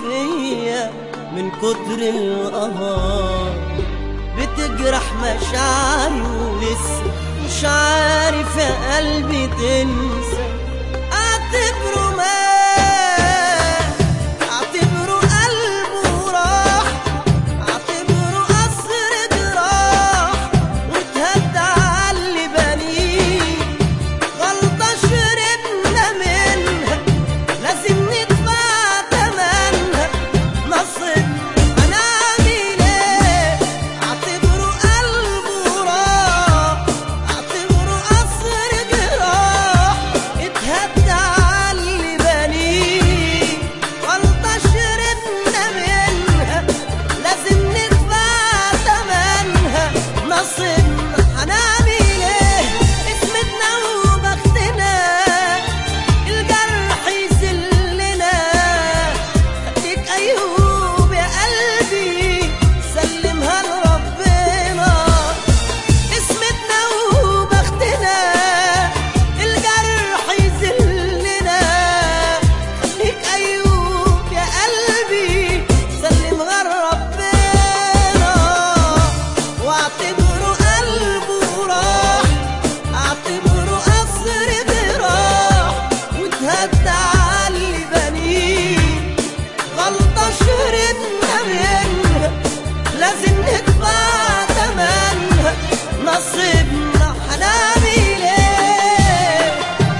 فيا من كتر القهار بتجرح مشاعري ولسه مش عارف يا قلبي تنسى اعتبره مات اعتبره قلبه راح اعتبره قصر جراح واتهد على اللي بنيه غلطة شربنا منها لازم ندفع تمنها نصب هنعمل ايه اعتبره قلبه راح اعتبره قصر جراح اتهد على اللي بنيه غلطة شربنا منها لازم ندفع تمنها نصيبنا هنعمل ايه اسمتنا وبختنا الجرح يذلنا خليك ايوب يا قلبي سلمها لربنا اسمتنا وبختنا الجرح يذلنا خليك ايوب يا قلبي سلمها لربنا واعتبره قلبه راح اعتبره قصر جراح واتهدى على اللي بنيه غلطة شربنا منها لازم ندفع تمنها نصيبنا هنعمل ايه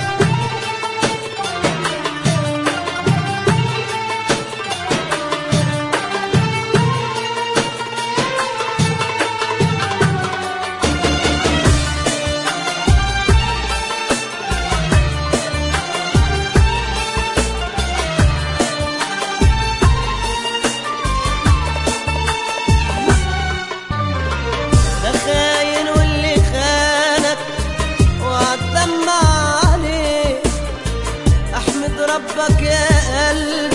ده خاين واللي خانك وعالدمع عليه احمد ربك يا قلبي